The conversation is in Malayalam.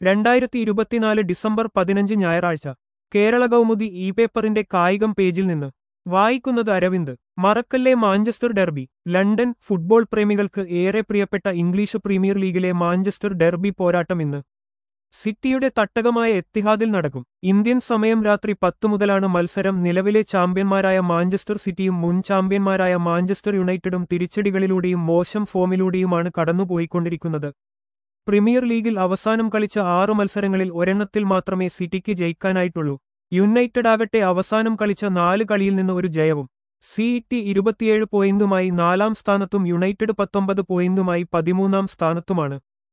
രണ്ടായിരത്തി ഇരുപത്തിനാല് ഡിസംബർ പതിനഞ്ച് ഞായറാഴ്ച കേരള കൗമുദി ഇ പേപ്പറിന്റെ കായികം പേജിൽ നിന്ന് വായിക്കുന്നത് അരവിന്ദ് മറക്കല്ലേ മാഞ്ചസ്റ്റർ ഡെർബി ലണ്ടൻ ഫുട്ബോൾ പ്രേമികൾക്ക് ഏറെ പ്രിയപ്പെട്ട ഇംഗ്ലീഷ് പ്രീമിയർ ലീഗിലെ മാഞ്ചസ്റ്റർ ഡെർബി പോരാട്ടം ഇന്ന് സിറ്റിയുടെ തട്ടകമായ എത്തിഹാദിൽ നടക്കും ഇന്ത്യൻ സമയം രാത്രി പത്തു മുതലാണ് മത്സരം നിലവിലെ ചാമ്പ്യന്മാരായ മാഞ്ചസ്റ്റർ സിറ്റിയും മുൻ ചാമ്പ്യന്മാരായ മാഞ്ചസ്റ്റർ യുണൈറ്റഡും തിരിച്ചടികളിലൂടെയും മോശം ഫോമിലൂടെയുമാണ് കടന്നുപോയിക്കൊണ്ടിരിക്കുന്നത് പ്രീമിയർ ലീഗിൽ അവസാനം കളിച്ച ആറു മത്സരങ്ങളിൽ ഒരെണ്ണത്തിൽ മാത്രമേ സിറ്റിക്ക് ജയിക്കാനായിട്ടുള്ളൂ യുണൈറ്റഡ് ആകട്ടെ അവസാനം കളിച്ച നാല് കളിയിൽ നിന്ന് ഒരു ജയവും സിഇടി ഇരുപത്തിയേഴ് പോയിന്റുമായി നാലാം സ്ഥാനത്തും യുണൈറ്റഡ് പത്തൊമ്പത് പോയിന്റുമായി പതിമൂന്നാം സ്ഥാനത്തുമാണ്